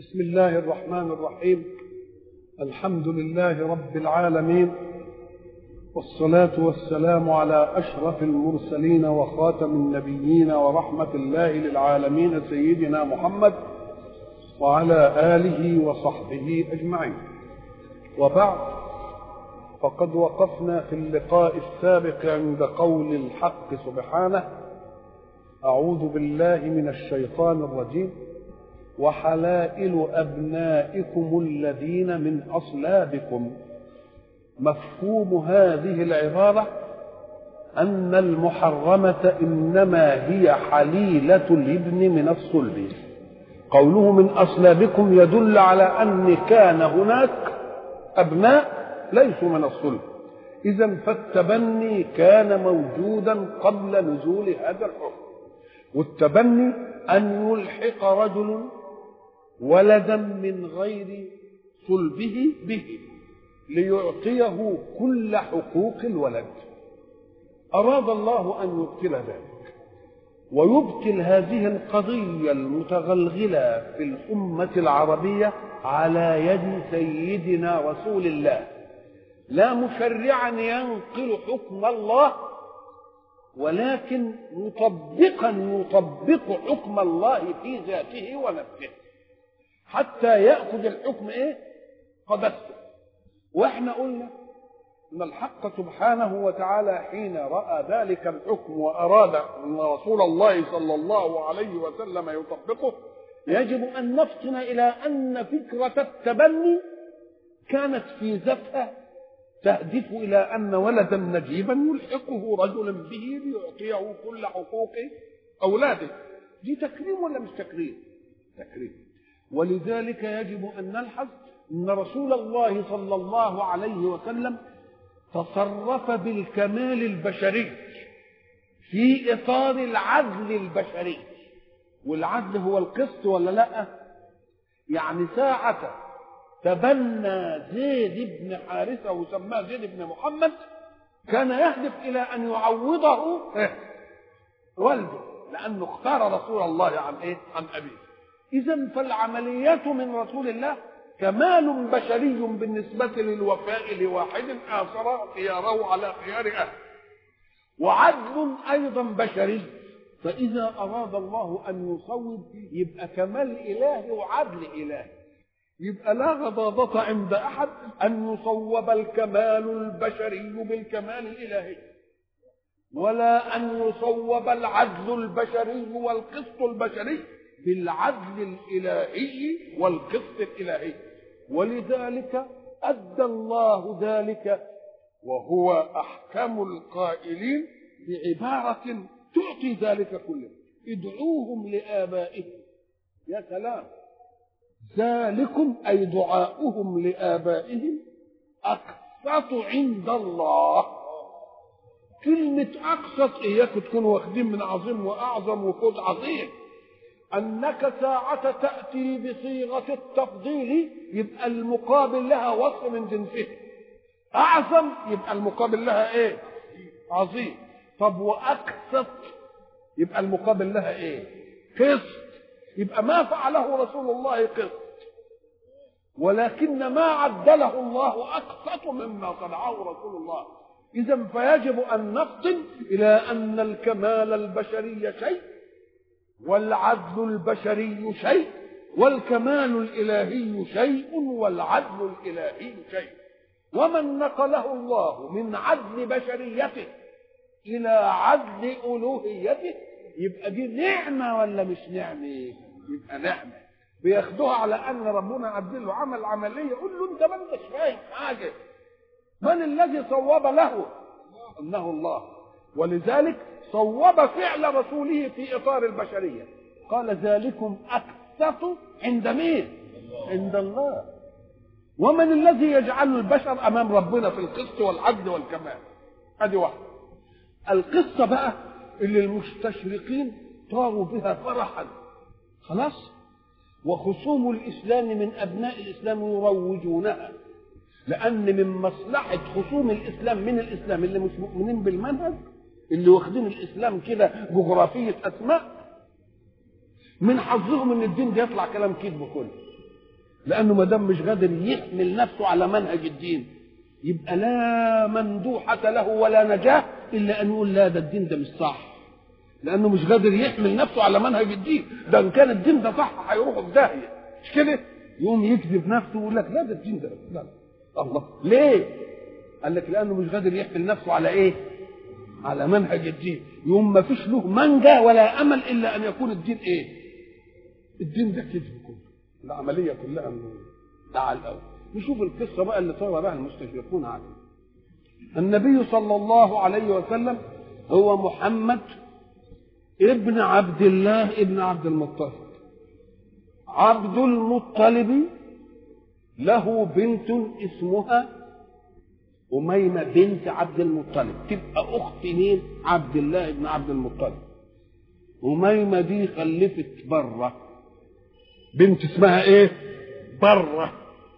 بسم الله الرحمن الرحيم الحمد لله رب العالمين والصلاة والسلام على أشرف المرسلين وخاتم النبيين ورحمة الله للعالمين سيدنا محمد وعلى آله وصحبه أجمعين وبعد فقد وقفنا في اللقاء السابق عند قول الحق سبحانه أعوذ بالله من الشيطان الرجيم وحلائل أبنائكم الذين من أصلابكم مفهوم هذه العبارة أن المحرمة إنما هي حليلة الابن من الصلب قوله من أصلابكم يدل على أن كان هناك أبناء ليسوا من الصلب إذا فالتبني كان موجودا قبل نزول هذا الحكم والتبني أن يلحق رجل ولدا من غير صلبه به ليعطيه كل حقوق الولد أراد الله أن يبطل ذلك ويبطل هذه القضية المتغلغلة في الأمة العربية على يد سيدنا رسول الله لا مشرعا ينقل حكم الله ولكن مطبقا يطبق حكم الله في ذاته ونفسه حتى ياخذ الحكم ايه قدسته واحنا قلنا ان الحق سبحانه وتعالى حين راى ذلك الحكم واراد ان رسول الله صلى الله عليه وسلم يطبقه يجب ان نفطن الى ان فكره التبني كانت في ذاتها تهدف الى ان ولدا نجيبا يلحقه رجل به ليعطيه كل حقوق اولاده دي تكريم ولا مش تكريم تكريم ولذلك يجب ان نلحظ ان رسول الله صلى الله عليه وسلم تصرف بالكمال البشري في اطار العدل البشري والعدل هو القسط ولا لا يعني ساعه تبنى زيد بن حارثة وسماه زيد بن محمد كان يهدف إلى أن يعوضه والده لأنه اختار رسول الله عن إيه؟ عن أبيه إذا فالعمليات من رسول الله كمال بشري بالنسبة للوفاء لواحد آثر خياره على خيار أهله وعدل أيضا بشري فإذا أراد الله أن يصوب يبقى كمال إلهي وعدل إلهي يبقى لا غضاضة عند أحد أن يصوب الكمال البشري بالكمال الإلهي ولا أن يصوب العدل البشري والقسط البشري بالعدل الإلهي والقسط الإلهي ولذلك أدى الله ذلك وهو أحكم القائلين بعبارة تعطي ذلك كله ادعوهم لآبائهم يا سلام ذلكم أي دعاؤهم لآبائهم أقسط عند الله كلمة أقسط إياكم تكونوا واخدين من عظيم وأعظم وفوز عظيم أنك ساعة تأتي بصيغة التفضيل يبقى المقابل لها وصف من جنسه أعظم يبقى المقابل لها إيه؟ عظيم طب وأقسط يبقى المقابل لها إيه؟ قسط يبقى ما فعله رسول الله قسط ولكن ما عدله الله أقسط مما صنعه رسول الله إذا فيجب أن نفطن إلى أن الكمال البشري شيء والعدل البشري شيء والكمال الإلهي شيء والعدل الإلهي شيء ومن نقله الله من عدل بشريته إلى عدل ألوهيته يبقى دي نعمة ولا مش نعمة؟ يبقى نعمة بياخدوها على أن ربنا عدل له عمل عملية يقول له أنت ما أنتش فاهم حاجة من الذي صوب له؟ إنه الله ولذلك صوب فعل رسوله في إطار البشرية قال ذلكم أقسط عند مين؟ عند الله ومن الذي يجعل البشر أمام ربنا في القسط والعدل والكمال؟ هذه واحدة القصة بقى اللي المستشرقين طاروا بها فرحا خلاص وخصوم الاسلام من ابناء الاسلام يروجونها لان من مصلحه خصوم الاسلام من الاسلام اللي مش مؤمنين بالمنهج اللي واخدين الاسلام كده جغرافيه اسماء من حظهم ان الدين ده يطلع كلام كذب كله لانه ما دام مش قادر يحمل نفسه على منهج الدين يبقى لا مندوحة له ولا نجاة إلا أن يقول لا ده الدين ده مش صح لأنه مش قادر يحمل نفسه على منهج الدين ده إن كان الدين ده صح هيروح في داهية مش كده يقوم يكذب نفسه ويقول لك لا ده الدين ده لا لا الله ليه قال لك لأنه مش قادر يحمل نفسه على إيه على منهج الدين يقوم ما فيش له منجا ولا أمل إلا أن يكون الدين إيه الدين ده كذب كله العملية كلها من على الأول نشوف القصة بقى اللي صار بها المستشرقون عنها النبي صلى الله عليه وسلم هو محمد ابن عبد الله ابن عبد المطلب عبد المطلب له بنت اسمها أميمة بنت عبد المطلب تبقى أخت مين؟ عبد الله بن عبد المطلب أميمة دي خلفت برة بنت اسمها إيه؟ برة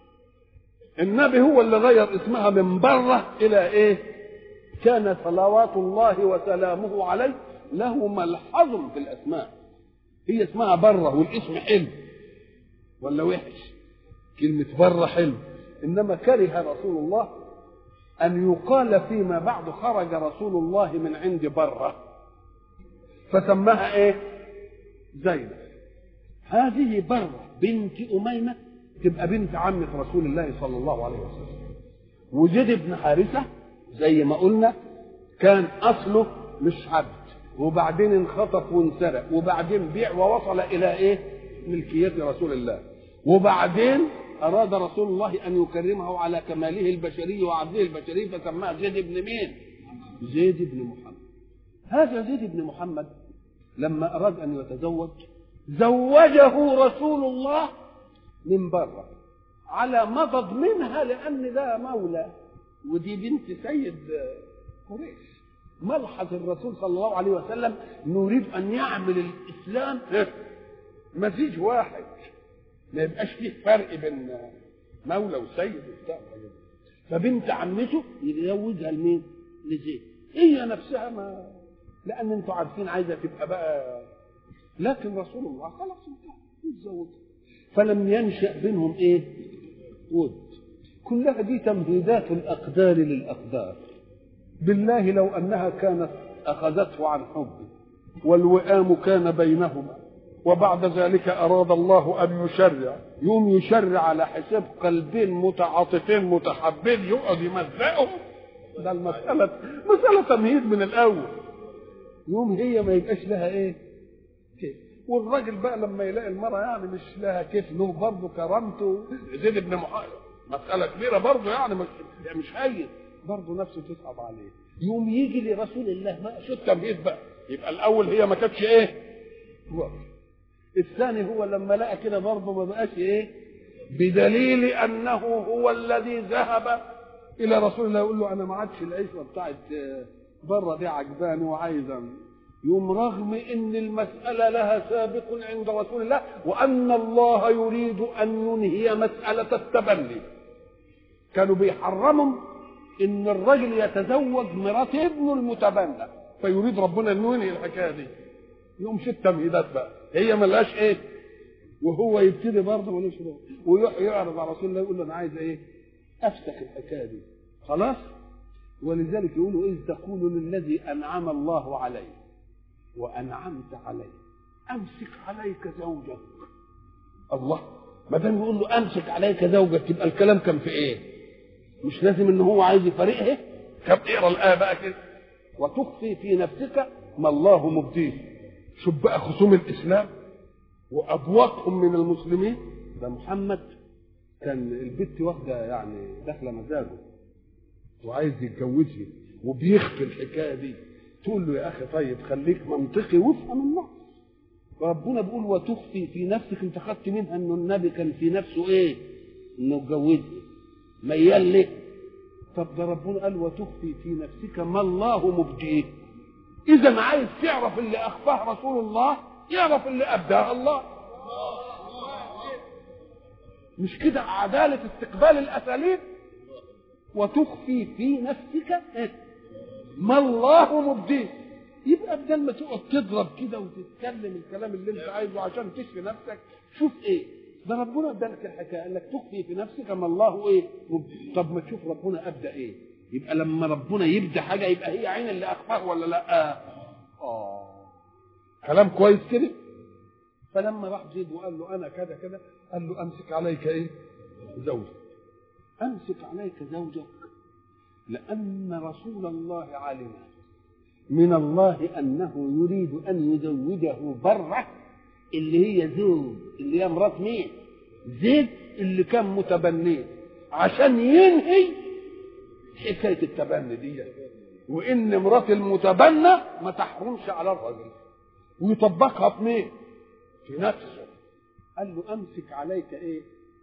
النبي هو اللي غير اسمها من برة إلى إيه؟ كان صلوات الله وسلامه عليه له ملحظ في الأسماء هي اسمها برة والاسم حلو ولا وحش كلمة برة حلو إنما كره رسول الله أن يقال فيما بعد خرج رسول الله من عند برة فسماها إيه؟ زينب هذه برة بنت أميمة تبقى بنت عمة رسول الله صلى الله عليه وسلم وزيد بن حارثة زي ما قلنا كان أصله مش عبد وبعدين انخطف وانسرق وبعدين بيع ووصل إلى إيه؟ ملكية رسول الله وبعدين أراد رسول الله أن يكرمه على كماله البشري وعبده البشري فسماه زيد بن مين؟ زيد بن محمد هذا زيد بن محمد لما أراد أن يتزوج زوجه رسول الله من بره على مضض منها لأن ده مولى ودي بنت سيد قريش ملحظ الرسول صلى الله عليه وسلم نريد أن يعمل الإسلام مزيج واحد ما يبقاش فيه فرق بين مولى وسيد وبتاع فبنت عمته يزوجها لمين؟ لزيد هي نفسها ما لان انتوا عارفين عايزه تبقى بقى لكن رسول الله خلاص يتزوجها فلم ينشا بينهم ايه؟ ود كلها دي تمهيدات الاقدار للاقدار بالله لو انها كانت اخذته عن حبه والوئام كان بينهما وبعد ذلك أراد الله أن يشرع يوم يشرع على حساب قلبين متعاطفين متحبين يقعد يمزقهم ده المسألة مسألة تمهيد من الأول يوم هي ما يبقاش لها إيه كيف والراجل بقى لما يلاقي المرأة يعني مش لها كيف له برضه كرامته زيد بن محمد مسألة كبيرة برضه يعني مش يعني مش هين برضه نفسه تصعب عليه يوم يجي لرسول الله ما شو التمهيد بقى يبقى الأول هي ما كانتش إيه وقف الثاني هو لما لقى كده برضه ما بقاش ايه بدليل انه هو الذي ذهب الى رسول الله يقول له انا ما عادش العشره بتاعت بره دي عجباني وعايزه يوم رغم ان المساله لها سابق عند رسول الله وان الله يريد ان ينهي مساله التبني كانوا بيحرموا ان الرجل يتزوج مرات ابنه المتبنى فيريد ربنا ان ينهي الحكايه دي يقوم شو التمهيدات بقى هي ملهاش ايه وهو يبتدي برضه ملوش ويعرض على رسول الله يقول له انا عايز ايه افسخ الحكايه دي خلاص ولذلك يقولوا اذ تقول للذي انعم الله عليه وانعمت عليه امسك عليك زوجك الله ما دام يقول له امسك عليك زوجك يبقى الكلام كان في ايه مش لازم ان هو عايز يفارقها طب اقرا الايه بقى كده وتخفي في نفسك ما الله مبديه شوف بقى خصوم الاسلام وابواقهم من المسلمين ده محمد كان البت واخده يعني داخله مزاجه وعايز يتجوزها وبيخفي الحكايه دي تقول له يا اخي طيب خليك منطقي وافهم النص ربنا بيقول وتخفي في نفسك انت خدت منها انه النبي كان في نفسه ايه؟ انه اتجوزها ميال ليه؟ طب ده ربنا قال وتخفي في نفسك ما الله مبديه اذا عايز تعرف اللي اخفاه رسول الله يعرف اللي ابداه الله مش كده عدالة استقبال الأساليب وتخفي في نفسك ما الله مبديه يبقى بدل ما تقعد تضرب كده وتتكلم الكلام اللي انت عايزه عشان تشفي نفسك شوف ايه ده ربنا ادالك الحكايه قال لك تخفي في نفسك ما الله ايه طب ما تشوف ربنا ابدا ايه يبقى لما ربنا يبدا حاجه يبقى هي عين اللي اخفاه ولا لا اه كلام كويس كده فلما راح زيد وقال له انا كذا كذا قال له امسك عليك ايه زوجك امسك عليك زوجك لان رسول الله علم من الله انه يريد ان يزوجه بره اللي هي زوج اللي هي مرات مين زيد اللي كان متبنيه عشان ينهي حكايه التبني دي وان مرات المتبنى ما تحرمش على الرجل ويطبقها في مين في نفسه قال له امسك عليك ايه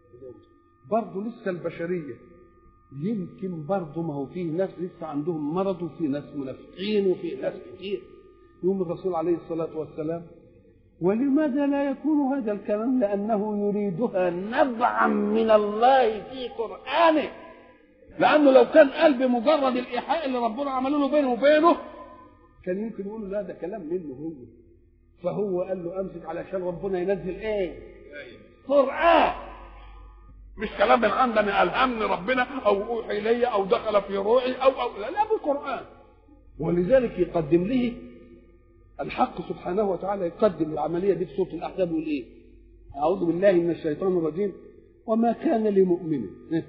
برضه لسه البشريه يمكن برضه ما هو فيه ناس لسه عندهم مرض وفي ناس منافقين وفي ناس كتير يوم الرسول عليه الصلاه والسلام ولماذا لا يكون هذا الكلام لانه يريدها نبعا من الله في قرانه لانه لو كان قال بمجرد الايحاء اللي ربنا عمله له بينه وبينه كان يمكن يقول له لا ده كلام منه هو فهو قال له امسك علشان ربنا ينزل ايه قران مش كلام من عندنا الهمني ربنا او اوحي الي او دخل في روعي او او لا, لا بالقران ولذلك يقدم له الحق سبحانه وتعالى يقدم العمليه دي في سوره الاحزاب يقول ايه؟ اعوذ بالله من الشيطان الرجيم وما كان لمؤمن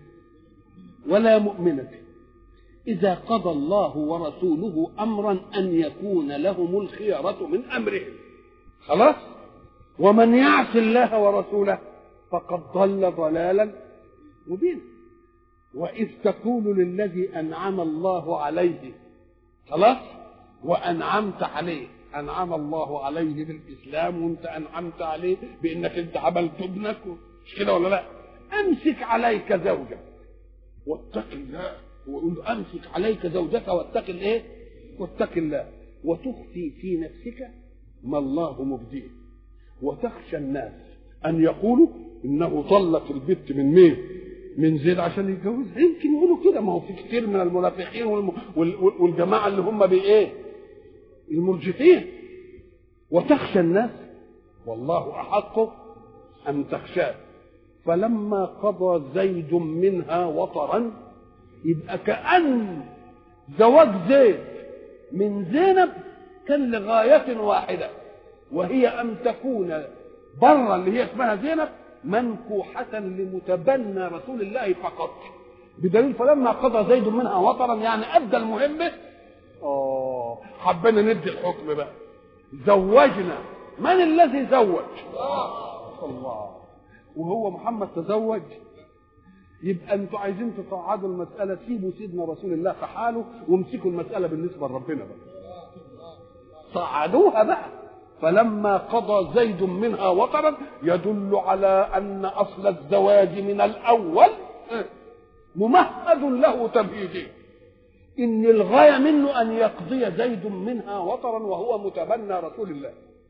ولا مؤمنة إذا قضى الله ورسوله أمرا أن يكون لهم الخيرة من أمرهم خلاص ومن يعص الله ورسوله فقد ضل ضلالا مبينا وإذ تقول للذي أنعم الله عليه خلاص وأنعمت عليه أنعم الله عليه بالإسلام وأنت أنعمت عليه بأنك أنت عملت ابنك مش كده ولا لا؟ أمسك عليك زوجك واتق الله ويقول له امسك عليك زوجك واتق الايه؟ واتق الله وتخفي في نفسك ما الله مبديه وتخشى الناس ان يقولوا انه طلق البت من مين؟ من زيد عشان يتجوزها يمكن يقولوا كده ما هو في كتير من المنافقين والم... وال... والجماعه اللي هم بايه؟ المرجفين وتخشى الناس والله احق ان تخشاه فلما قضى زيد منها وطرا يبقى كأن زواج زيد من زينب كان لغاية واحدة وهي أن تكون برا اللي هي اسمها زينب منكوحة لمتبنى رسول الله فقط بدليل فلما قضى زيد منها وطرا يعني أدى المهمة آه حبينا ندي الحكم بقى زوجنا من الذي زوج؟ الله وهو محمد تزوج يبقى انتوا عايزين تصعدوا المسألة سيبوا سيدنا رسول الله في حاله وامسكوا المسألة بالنسبة لربنا بقى صعدوها بقى فلما قضى زيد منها وطرا يدل على أن أصل الزواج من الأول ممهد له تمهيدين إن الغاية منه أن يقضي زيد منها وطرا وهو متبنى رسول الله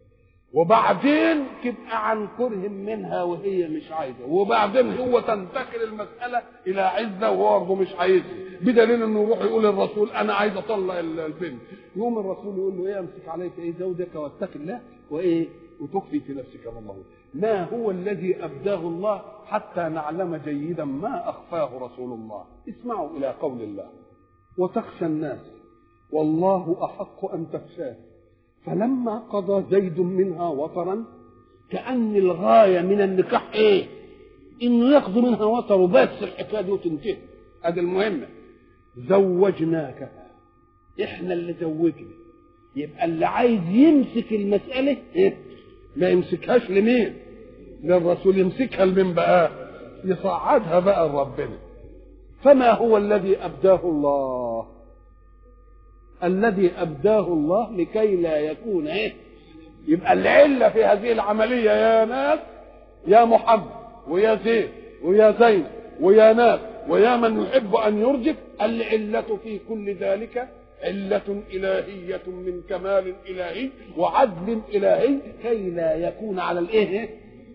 وبعدين تبقى عن كره منها وهي مش عايزه وبعدين هو تنتقل المساله الى عزه وهو برضه مش عايزها بدليل انه يروح يقول للرسول انا عايز اطلق البنت يقوم الرسول يقول له ايه امسك عليك ايه زوجك واتق الله وايه وتخفي في نفسك ما الله ما هو الذي ابداه الله حتى نعلم جيدا ما اخفاه رسول الله اسمعوا الى قول الله وتخشى الناس والله احق ان تخشاه فلما قضى زيد منها وطرا كأن الغاية من النكاح ايه انه يقضي منها وطر وبس الحكاية دي وتنتهي هذا المهمة زوجناك احنا اللي زوجنا يبقى اللي عايز يمسك المسألة ايه ما يمسكهاش لمين للرسول يمسكها لمين بقى يصعدها بقى لربنا فما هو الذي أبداه الله الذي أبداه الله لكي لا يكون إيه يبقى العلة في هذه العملية يا ناس يا محمد ويا زيد ويا زيد ويا ناس ويا من يحب أن يرجف العلة في كل ذلك علة إلهية من كمال إلهي وعدل إلهي كي لا يكون على الإيه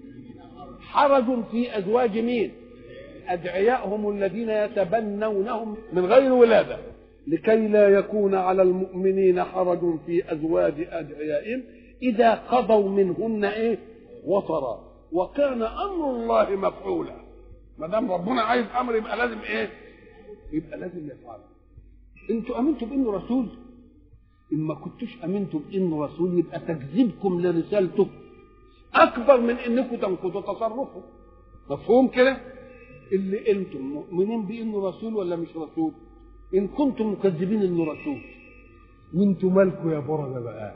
حرج في أزواج مين أدعيائهم الذين يتبنونهم من غير ولادة لكي لا يكون على المؤمنين حرج في ازواج ادعيائهم اذا قضوا منهن ايه وطرا وكان امر الله مفعولا ما دام ربنا عايز امر يبقى لازم ايه يبقى لازم يفعله انتوا امنتوا بانه رسول ان ما كنتوش امنتوا بانه رسول يبقى تكذيبكم لرسالته اكبر من انكم تنقضوا تصرفه مفهوم كده اللي انتم مؤمنين بانه رسول ولا مش رسول ان كنتم مكذبين انه رسول وانتم مالكم يا برده بقى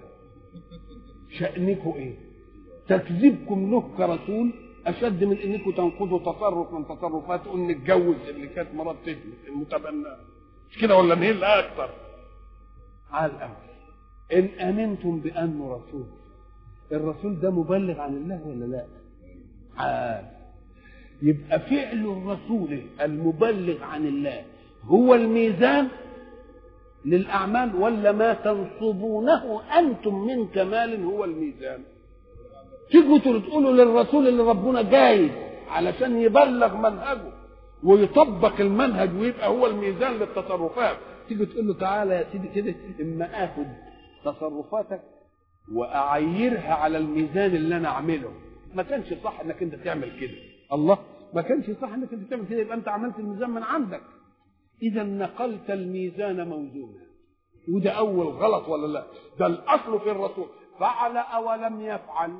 شأنكم ايه تكذيبكم له كرسول اشد من انكم تنقضوا تصرف من تصرفات ان نتجوز اللي كانت مرات تجلس المتبنى مش كده ولا مين لا اكثر على الامر ان امنتم بانه رسول الرسول ده مبلغ عن الله ولا لا عال يبقى فعل الرسول المبلغ عن الله هو الميزان للاعمال ولا ما تنصبونه انتم من كمال هو الميزان تيجوا تقولوا للرسول اللي ربنا جايز علشان يبلغ منهجه ويطبق المنهج ويبقى هو الميزان للتصرفات تيجي تقول له تعالى يا سيدي كده اما اخد تصرفاتك واعيرها على الميزان اللي انا اعمله ما كانش صح انك انت تعمل كده الله ما كانش صح انك انت تعمل كده يبقى انت عملت الميزان من عندك اذا نقلت الميزان موزونا وده اول غلط ولا لا ده الاصل في الرسول فعل او لم يفعل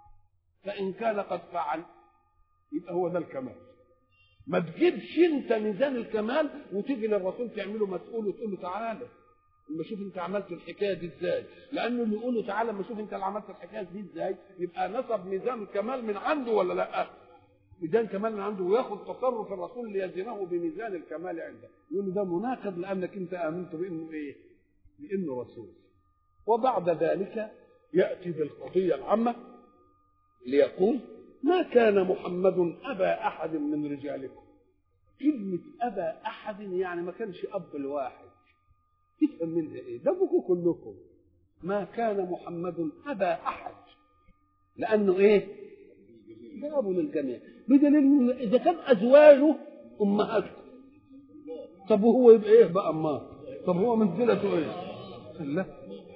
فان كان قد فعل يبقى هو ده الكمال ما تجيبش انت ميزان الكمال وتيجي للرسول تعمله مسؤول وتقول له تعالى اما شوف انت عملت الحكايه دي ازاي لانه اللي يقول له تعالى اما شوف انت اللي عملت الحكايه دي ازاي يبقى نصب ميزان الكمال من عنده ولا لا ميزان كمال من عنده وياخد تصرف الرسول ليزنه بميزان الكمال عنده يقول له ده مناقض لانك انت امنت بانه ايه بانه رسول وبعد ذلك ياتي بالقضيه العامه ليقول ما كان محمد ابا احد من رجالكم كلمه ابا احد يعني ما كانش اب الواحد تفهم منها ايه ده ابوكم كلكم ما كان محمد ابا احد لانه ايه ده ابو للجميع بدليل اذا كان ازواجه امهاتكم طب وهو يبقى ايه بقى اماه طب هو منزلته ايه لا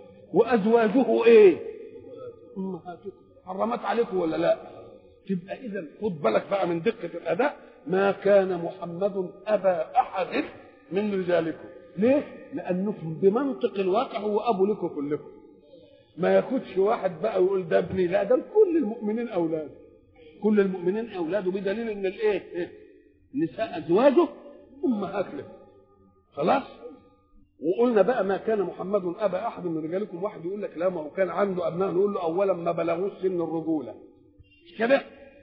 وازواجه ايه امهاتكم حرمت عليكم ولا لا تبقى اذا خد بالك بقى من دقه الاداء ما كان محمد ابا احد من رجالكم ليه لانكم بمنطق الواقع هو ابو لكم كلكم ما ياخدش واحد بقى ويقول ده ابني لا ده كل المؤمنين اولاده كل المؤمنين اولاده بدليل ان الايه إيه؟ نساء ازواجه امهات له خلاص وقلنا بقى ما كان محمد ابا احد من رجالكم واحد يقول لك لا ما هو كان عنده ابناء نقول له اولا ما بلغوش سن الرجوله مش كده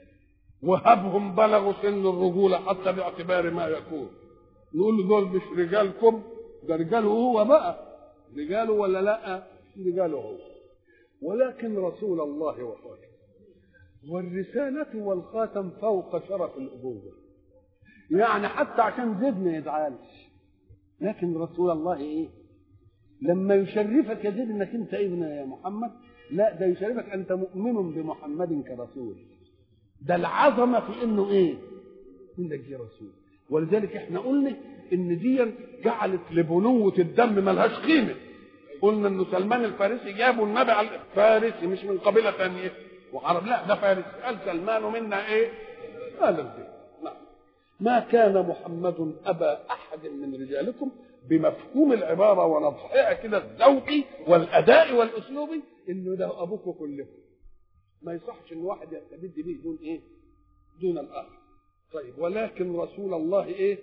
وهبهم بلغوا سن الرجوله حتى باعتبار ما يكون نقول له دول مش رجالكم ده رجاله هو بقى رجاله ولا لا رجاله هو ولكن رسول الله وخاتم والرسالة والخاتم فوق شرف الأبوة يعني حتى عشان زيد ما يزعلش لكن رسول الله ايه لما يشرفك يا زيد انك انت ابن يا محمد لا ده يشرفك انت مؤمن بمحمد كرسول ده العظمه في انه ايه انك جه رسول ولذلك احنا قلنا ان دي جعلت لبنوة الدم ملهاش قيمة قلنا ان سلمان الفارسي جابوا النبي على فارسي مش من قبيلة ثانية وعرب لا ده فارسي قال سلمان منا ايه قال البيت ما كان محمد ابا احد من رجالكم بمفهوم العباره ونضحها كده الذوقي والاداء والاسلوبي انه ده ابوكم كلكم ما يصحش ان واحد يستبد به دون ايه دون الاخر طيب ولكن رسول الله ايه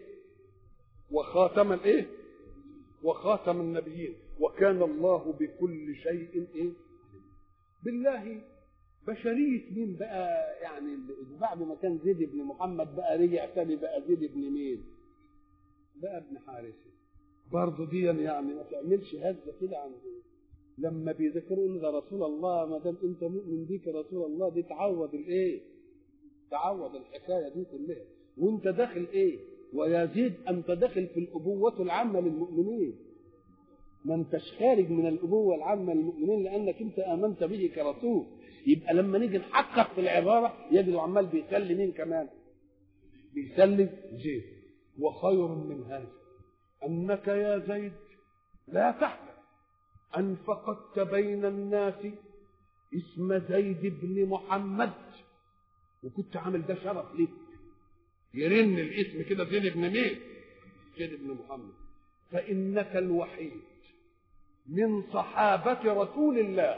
وخاتم الايه وخاتم النبيين وكان الله بكل شيء ايه بالله بشرية مين بقى يعني بعد ما كان زيد بن محمد بقى رجع تاني بقى زيد بن مين بقى ابن حارثة برضه دي يعني ما تعملش هزة كده عن لما بيذكروا ده رسول الله ما دام انت مؤمن بيك رسول الله دي تعوض الايه تعوض الحكايه دي كلها وانت داخل ايه ويزيد انت داخل في الابوه العامه للمؤمنين ما انتش خارج من الابوه العامه للمؤمنين لانك انت امنت به كرسول يبقى لما نيجي نحقق في العباره يجد عمال بيسلي مين كمان بيسلي زيد وخير من هذا انك يا زيد لا تحزن ان فقدت بين الناس اسم زيد بن محمد وكنت عامل ده شرف ليك يرن الاسم كده زيد بن مين زيد بن محمد فإنك الوحيد من صحابة رسول الله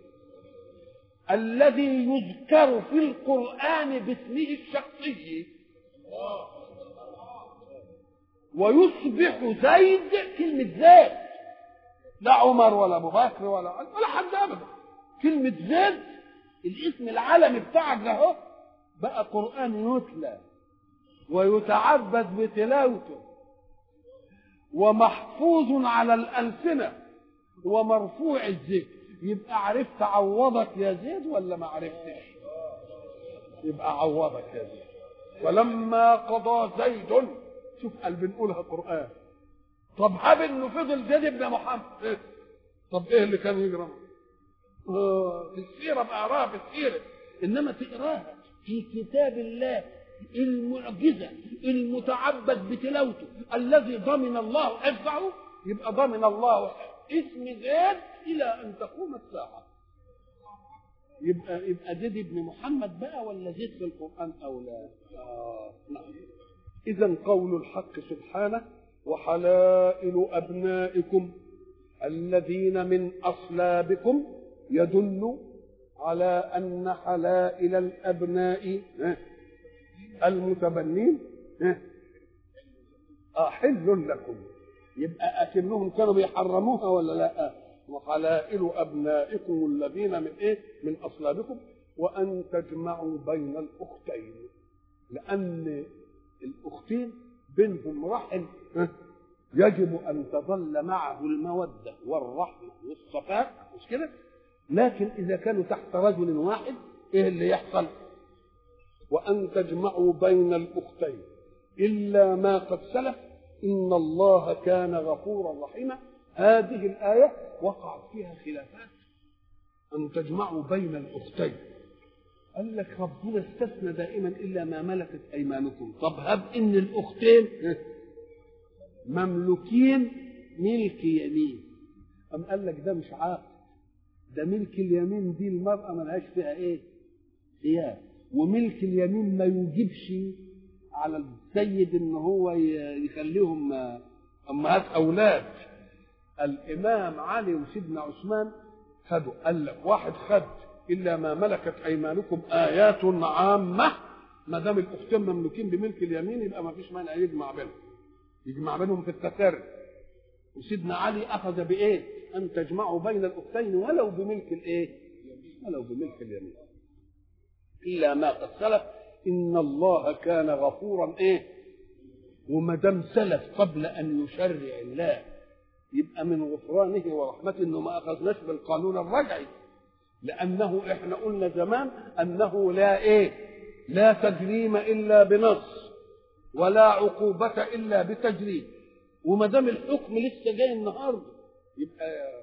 الذي يذكر في القرآن باسمه الشخصي ويصبح زيد كلمة زيد لا عمر ولا أبو بكر ولا ولا حد أبدا كلمة زيد الاسم العالمي بتاعك ده اهو بقى قرآن يتلى ويتعبد بتلاوته ومحفوظ على الألسنة ومرفوع الذكر يبقى عرفت عوضك يا زيد ولا ما عرفتش يبقى عوضك يا زيد ولما قضى زيد شوف قال بنقولها قرآن طب هب انه فضل زيد بن محمد إيه؟ طب ايه اللي كان يجرى آه في السيرة بقراها في السيرة انما تقراها في كتاب الله المعجزة المتعبد بتلاوته الذي ضمن الله حفظه يبقى ضمن الله اسم زيد إلى أن تقوم الساعة يبقى يبقى زيد بن محمد بقى ولا زيد في القرآن أو لا؟ آه نعم إذا قول الحق سبحانه وحلائل أبنائكم الذين من أصلابكم يدل على أن حلائل الأبناء المتبنين أحل لكم يبقى أكنهم كانوا بيحرموها ولا لا وحلائل أبنائكم الذين من إيه من أصلابكم وأن تجمعوا بين الأختين لأن الأختين بينهم رحم يجب أن تظل معه المودة والرحمة والصفاء مش كده لكن إذا كانوا تحت رجل واحد إيه اللي يحصل وأن تجمعوا بين الأختين إلا ما قد سلف إن الله كان غفورا رحيما هذه الآية وقعت فيها خلافات أن تجمعوا بين الأختين قال لك ربنا استثنى دائما إلا ما ملكت أيمانكم طب هب إن الأختين مملوكين ملك يمين أم قال لك ده مش عاقل ده ملك اليمين دي المرأة ملهاش فيها إيه؟ خيار وملك اليمين ما يوجبش على السيد ان هو يخليهم امهات اولاد الامام علي وسيدنا عثمان خدوا قال لك واحد خد الا ما ملكت ايمانكم ايات عامه ما دام الاختين مملوكين بملك اليمين يبقى ما فيش مانع يجمع بينهم يجمع بينهم في التسري وسيدنا علي اخذ بايه؟ ان تجمعوا بين الاختين ولو بملك الايه؟ ولو بملك اليمين الا ما قد سلف ان الله كان غفورا ايه وما دام سلف قبل ان يشرع الله يبقى من غفرانه ورحمته انه ما اخذناش بالقانون الرجعي لانه احنا قلنا زمان انه لا ايه لا تجريم الا بنص ولا عقوبة الا بتجريم وما دام الحكم لسه جاي النهارده يبقى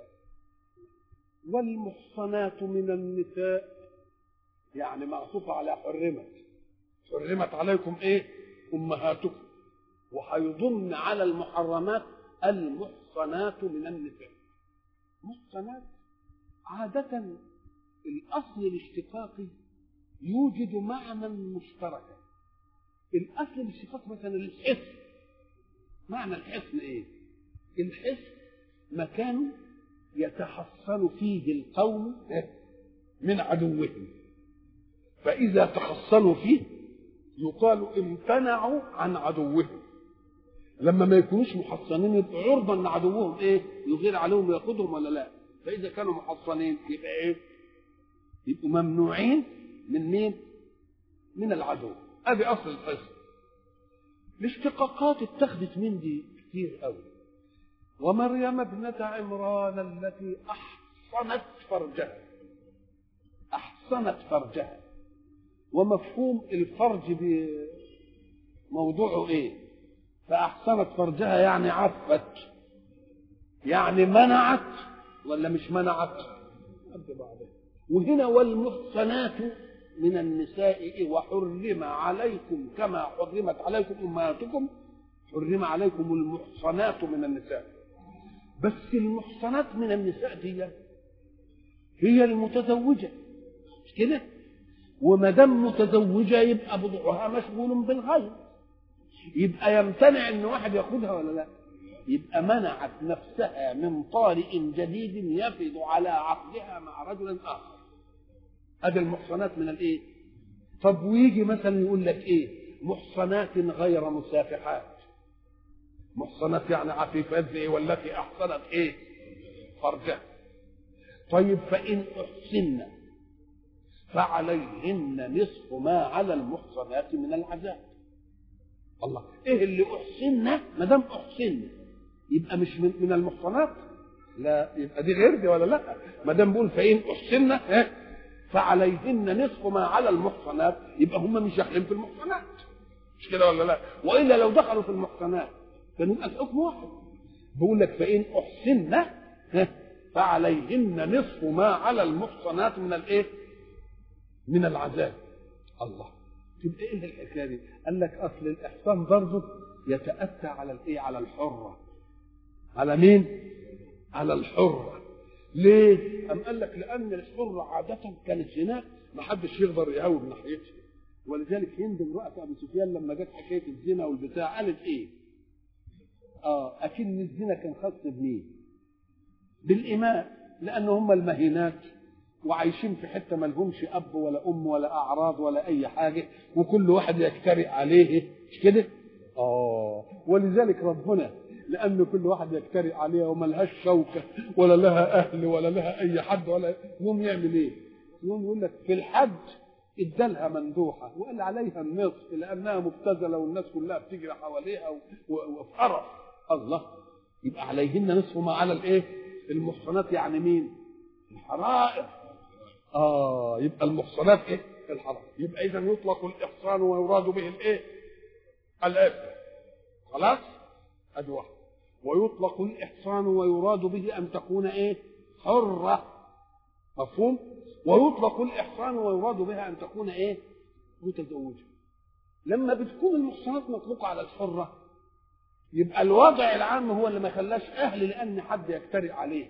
والمحصنات من النساء يعني معطوفة على حرمت حرمت عليكم ايه امهاتكم وهيضم على المحرمات المحصنات من النساء محصنات عادة الأصل الاشتقاقي يوجد معنى مشتركا الأصل الاشتقاق مثلا الحصن معنى الحصن ايه؟ الحصن مكان يتحصن فيه القوم من عدوهم فإذا تحصنوا فيه يقال امتنعوا عن عدوهم لما ما يكونوش محصنين يبقوا عرضة ان عدوهم ايه يغير عليهم وياخذهم ولا لا فاذا كانوا محصنين يبقى ايه يبقوا ممنوعين من مين من العدو ادي اصل الحصن الاشتقاقات اتخذت من دي كتير قوي ومريم ابنة عمران التي أحصنت فرجها أحصنت فرجها ومفهوم الفرج بموضوعه ايه فاحسنت فرجها يعني عفت يعني منعت ولا مش منعت قد بعضها وهنا والمحصنات من النساء إيه؟ وحرم عليكم كما حرمت عليكم امهاتكم حرم عليكم المحصنات من النساء بس المحصنات من النساء دي هي المتزوجه مش كده وما دام متزوجه يبقى بضعها مشغول بالغير يبقى يمتنع ان واحد ياخدها ولا لا يبقى منعت نفسها من طارئ جديد يفد على عقدها مع رجل اخر ادي المحصنات من الايه طب ويجي مثلا يقول لك ايه محصنات غير مسافحات محصنات يعني عفيفات زي والتي احصنت ايه فرجها طيب فان احسن فعليهن نصف ما على المحصنات من العذاب الله ايه اللي احسن ما دام احسن يبقى مش من, من المحصنات لا يبقى دي غير دي ولا لا ما دام بيقول فان احسن إيه؟ فعليهن نصف ما على المحصنات يبقى هم مش داخلين في المحصنات مش كده ولا لا والا لو دخلوا في المحصنات كان يبقى الحكم واحد بيقول لك فان احسن إيه؟ فعليهن نصف ما على المحصنات من الايه من العذاب الله تبقى ايه الحكايه دي؟ قال لك اصل الاحسان برضه يتاتى على الايه؟ على الحره. على مين؟ على الحره. ليه؟ أم قال لك لأن الحرة عادة كانت هناك ما حدش يقدر يهوب ناحيتها. ولذلك هند امرأة أبي سفيان لما جت حكاية الزنا والبتاع قالت إيه؟ آه أكن الزنا كان خاص بمين؟ بالإماء لأن هم المهينات وعايشين في حته ما لهمش اب ولا ام ولا اعراض ولا اي حاجه وكل واحد يجترئ عليه مش كده؟ اه ولذلك ربنا لان كل واحد يجترئ عليها وما لهاش شوكه ولا لها اهل ولا لها اي حد ولا يقوم يعمل ايه؟ يقوم يقول لك في الحج ادالها مندوحه وقال عليها النصف لانها مبتذله والناس كلها بتجري حواليها وفي قرف الله يبقى عليهن نصف ما على الايه؟ المحصنات يعني مين؟ الحرائر اه يبقى المحصنات ايه الحرام يبقى اذا يطلق الاحصان ويراد به الايه العفه خلاص ادي واحد ويطلق الاحصان ويراد به ان تكون ايه حره مفهوم ويطلق الاحصان ويراد بها ان تكون ايه متزوجه لما بتكون المحصنات مطلقه على الحره يبقى الوضع العام هو اللي ما خلاش اهل لان حد يجترئ عليه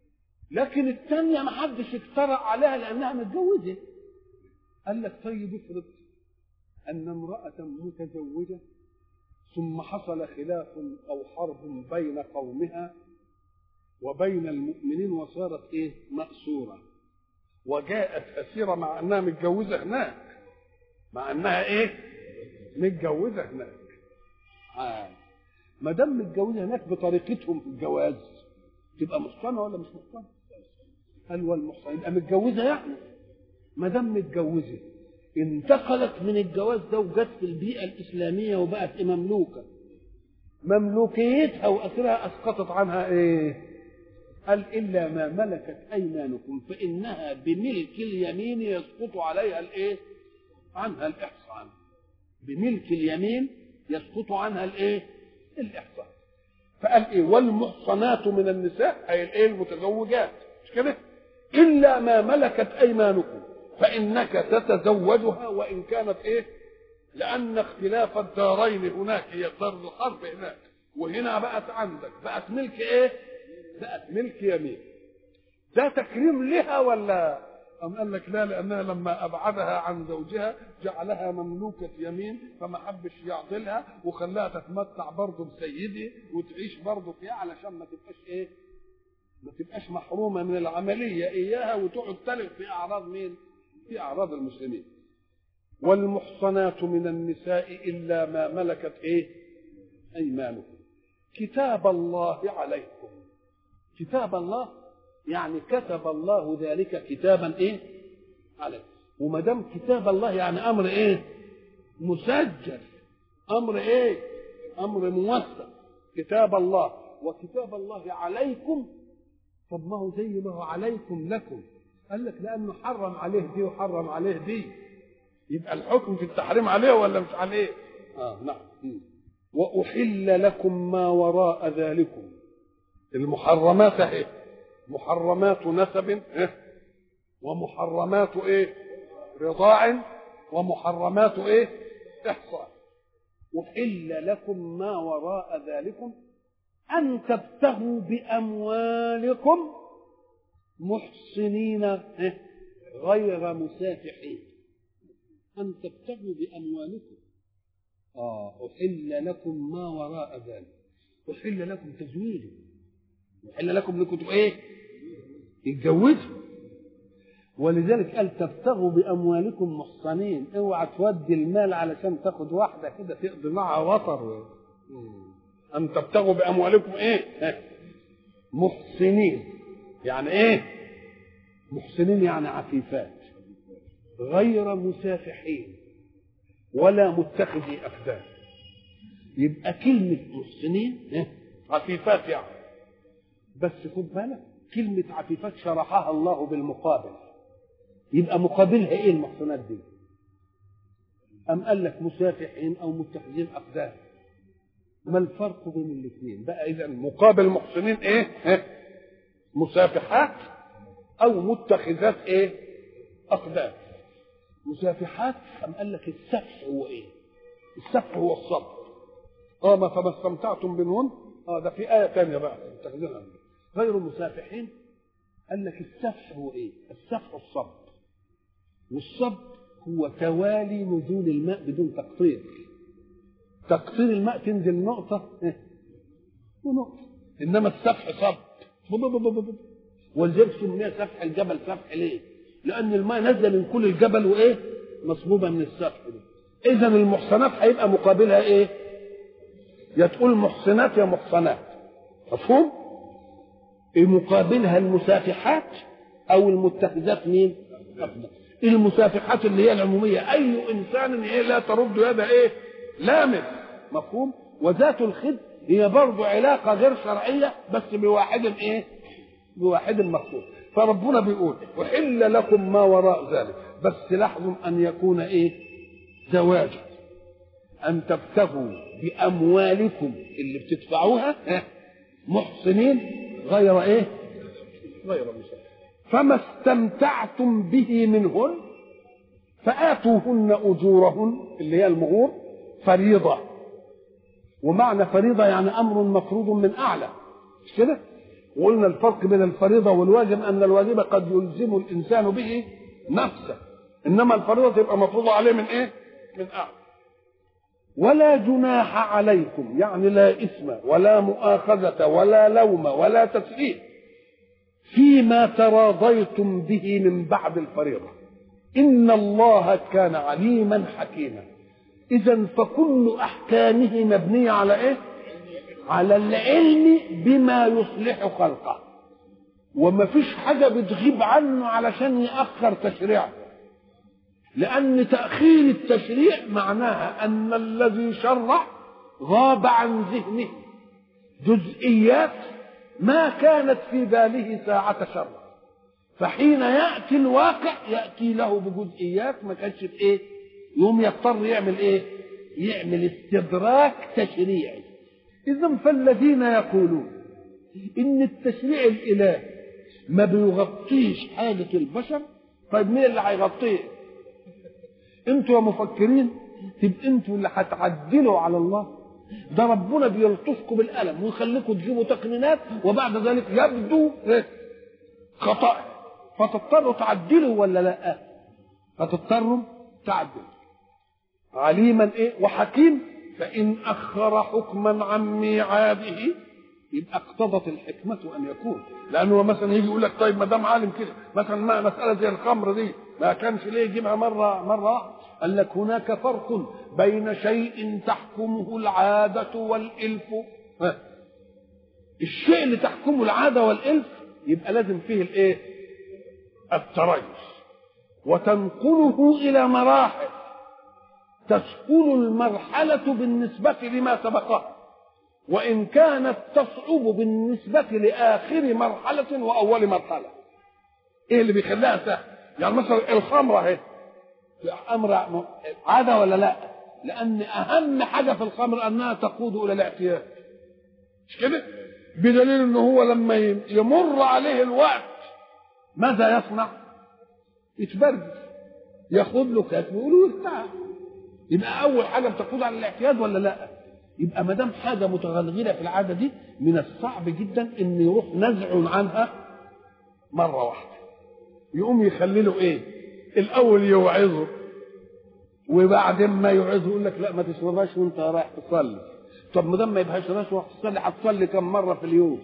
لكن الثانية ما حدش اجترأ عليها لأنها متجوزة قال لك طيب افرض أن امرأة متزوجة ثم حصل خلاف أو حرب بين قومها وبين المؤمنين وصارت إيه مأسورة وجاءت أسيرة مع أنها متجوزة هناك مع أنها إيه متجوزة هناك آه. ما دام متجوزة هناك بطريقتهم في الجواز تبقى محصنة ولا مش محصنة؟ قال والمحصنة يبقى متجوزة يعني ما دام متجوزة انتقلت من الجواز ده وجت في البيئة الإسلامية وبقت مملوكة مملوكيتها وأسرها أسقطت عنها إيه؟ قال إلا ما ملكت أيمانكم فإنها بملك اليمين يسقط عليها الإيه؟ عنها الإحصان بملك اليمين يسقط عنها الإيه؟ الإحصان فقال ايه والمحصنات من النساء اي الايه المتزوجات مش كده الا ما ملكت ايمانكم فانك تتزوجها وان كانت ايه لان اختلاف الدارين هناك هي دار الحرب هناك وهنا بقت عندك بقت ملك ايه بقت ملك يمين ده تكريم لها ولا أم قال لك لا لأنها لما أبعدها عن زوجها جعلها مملوكة يمين فما حبش يعضلها وخلاها تتمتع برضه بسيدي وتعيش برضه فيها علشان ما تبقاش إيه؟ ما تبقاش محرومة من العملية إياها وتقعد تلغ في أعراض مين؟ في أعراض المسلمين. والمحصنات من النساء إلا ما ملكت إيه؟ أيمانكم. كتاب الله عليكم. كتاب الله يعني كتب الله ذلك كتابا ايه عليه وما دام كتاب الله يعني امر ايه مسجل امر ايه امر موثق كتاب الله وكتاب الله عليكم طب ما هو زي ما هو عليكم لكم قال لك لانه حرم عليه دي وحرم عليه دي يبقى الحكم في التحريم عليه ولا مش عليه اه نعم واحل لكم ما وراء ذلكم المحرمات اهي محرمات نسب ومحرمات ايه رضاع ومحرمات ايه احصان احل لكم ما وراء ذلكم ان تبتغوا أن تبتغوا بأموالكم آه أحل لكم ما وراء ذلك أحل لكم تزويجه أحل لكم انكم إيه؟ يتجوزوا ولذلك قال تبتغوا باموالكم محصنين اوعى تودي المال علشان تاخد واحده كده تقضي معها وطر ان تبتغوا باموالكم ايه محسنين يعني ايه محسنين يعني عفيفات غير مسافحين ولا متخذي اخدان يبقى كلمه محسنين عفيفات يعني بس خد بالك كلمه عفيفات شرحها الله بالمقابل يبقى مقابلها ايه المحصنات دي أم قال لك مسافحين أو متخذين أقدام ما الفرق بين الاثنين بقى إذا مقابل محسنين إيه؟, إيه مسافحات أو متخذات إيه أقدام مسافحات أم قال لك السفح هو إيه السفح هو الصبر اه ما فما استمتعتم بهن اه ده في آية ثانية بقى متخذينها غير مسافحين قال لك السفح هو ايه السفح الصبر والصب هو توالي نزول الماء بدون تقطير تقطير الماء تنزل نقطة ونقطة إنما السفح صب ولذلك سمي سفح الجبل سفح ليه؟ لأن الماء نزل من كل الجبل وإيه؟ مصبوبة من السفح دي إذا المحصنات هيبقى مقابلها إيه؟ يا تقول محصنات يا محصنات مفهوم؟ مقابلها المسافحات أو المتخذات مين؟ أفضل المسافحات اللي هي العمومية أي إنسان هي لا ترد يد إيه لامس مفهوم وذات الخد هي برضه علاقة غير شرعية بس بواحد إيه بواحد مخصوص فربنا بيقول أحل لكم ما وراء ذلك بس لاحظوا أن يكون إيه زواجا أن تبتغوا بأموالكم اللي بتدفعوها محسنين غير إيه غير مسافر فما استمتعتم به منهن فآتوهن أجورهن اللي هي المهور فريضة ومعنى فريضة يعني أمر مفروض من أعلى مش كده؟ وقلنا الفرق بين الفريضة والواجب أن الواجب قد يلزم الإنسان به نفسه إنما الفريضة تبقى مفروضة عليه من إيه؟ من أعلى ولا جناح عليكم يعني لا إثم ولا مؤاخذة ولا لوم ولا تسليم فيما تراضيتم به من بعد الفريضة إن الله كان عليما حكيما إذا فكل أحكامه مبنية على إيه؟ على العلم بما يصلح خلقه وما فيش حاجة بتغيب عنه علشان يأخر تشريعه لأن تأخير التشريع معناها أن الذي شرع غاب عن ذهنه جزئيات ما كانت في باله ساعة شر فحين يأتي الواقع يأتي له بجزئيات ما كانش في إيه يوم يضطر يعمل إيه يعمل استدراك تشريعي إذا فالذين يقولون إن التشريع الإلهي ما بيغطيش حاجة البشر طيب مين اللي هيغطيه؟ انتوا يا مفكرين تبقى انتوا اللي هتعدلوا على الله ده ربنا بيلطفكم بالقلم ويخليكم تجيبوا تقنينات وبعد ذلك يبدو خطأ فتضطروا تعدلوا ولا لا فتضطروا تعدلوا عليما ايه وحكيم فإن أخر حكما عن ميعاده يبقى اقتضت الحكمة أن يكون لأنه مثلا يجي يقول لك طيب ما دام عالم كده مثلا ما مسألة زي الخمر دي ما كانش ليه يجيبها مرة مرة واحدة قال لك هناك فرق بين شيء تحكمه العادة والإلف الشيء اللي تحكمه العادة والإلف يبقى لازم فيه الإيه؟ التريث وتنقله إلى مراحل تسهل المرحلة بالنسبة لما سبقها وإن كانت تصعب بالنسبة لآخر مرحلة وأول مرحلة إيه اللي بيخليها سهل يعني مثلا الخمرة اهي امر عاده ولا لا لان اهم حاجه في الخمر انها تقود الى الاعتياد مش كده بدليل ان هو لما يمر عليه الوقت ماذا يصنع يتبرد ياخد له كاس ويقول له يبقى اول حاجه بتقود على الاعتياد ولا لا يبقى ما دام حاجه متغلغله في العاده دي من الصعب جدا ان يروح نزع عنها مره واحده يقوم يخلي له ايه الاول يوعظه وبعدين ما يعوز يقول لك لا ما تشربهاش وانت رايح تصلي طب ما دام ما يبقاش رايح وقت تصلي هتصلي كم مره في اليوم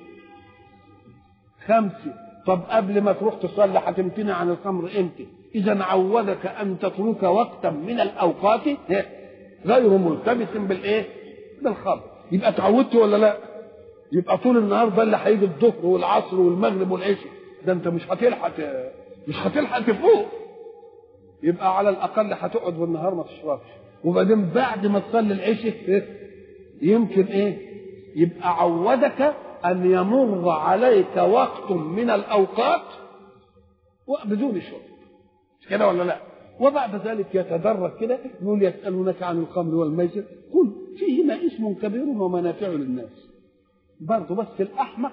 خمسه طب قبل ما تروح تصلي هتمتنع عن الخمر امتى اذا عودك ان تترك وقتا من الاوقات غير ملتبس بالايه بالخمر يبقى اتعودت ولا لا يبقى طول النهار ده اللي هيجي الظهر والعصر والمغرب والعشاء ده انت مش هتلحق مش هتلحق تفوق يبقى على الاقل هتقعد بالنهار ما تشربش وبعدين بعد ما تصلي العشاء يمكن ايه يبقى عودك ان يمر عليك وقت من الاوقات بدون شرب مش كده ولا لا وبعد ذلك يتدرج كده يقول يسالونك عن الخمر والميسر قل فيهما اسم كبير ومنافع للناس برضه بس الاحمق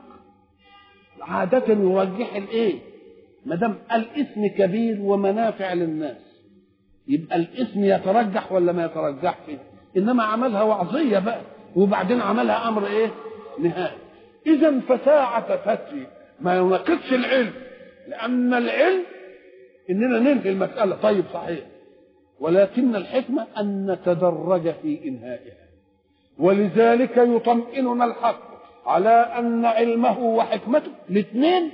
عادة يرجح الايه؟ ما دام الاسم كبير ومنافع للناس يبقى الاسم يترجح ولا ما يترجحش؟ انما عملها وعظيه بقى وبعدين عملها امر ايه؟ نهائي. اذا فساعة فتي ما يناقضش العلم لان العلم اننا ننهي المساله طيب صحيح ولكن الحكمه ان نتدرج في انهائها ولذلك يطمئننا الحق على ان علمه وحكمته الاثنين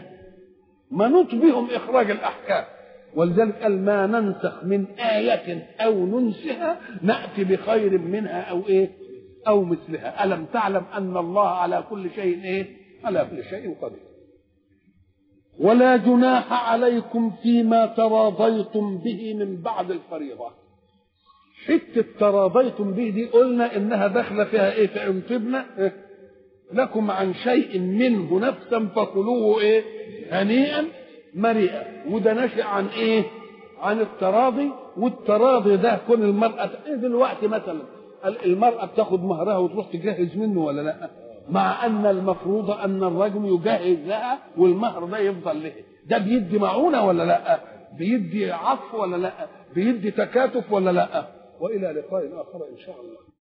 منوط بهم اخراج الاحكام ولذلك قال ما ننسخ من آية أو ننسها نأتي بخير منها أو إيه؟ أو مثلها، ألم تعلم أن الله على كل شيء إيه؟ على كل شيء قدير. ولا جناح عليكم فيما تراضيتم به من بعد الفريضة. حتة تراضيتم به دي قلنا إنها داخلة فيها إيه؟ فإن طبنا إيه؟ لكم عن شيء منه نفسا فكلوه ايه هنيئا مريئا وده ناشئ عن ايه عن التراضي والتراضي ده كون المرأة إيه دلوقتي مثلا المرأة بتاخد مهرها وتروح تجهز منه ولا لا مع أن المفروض أن الرجل يجهز لها والمهر ده يفضل له ده بيدي معونة ولا لا بيدي عطف ولا لا بيدي تكاتف ولا لا وإلى لقاء آخر إن شاء الله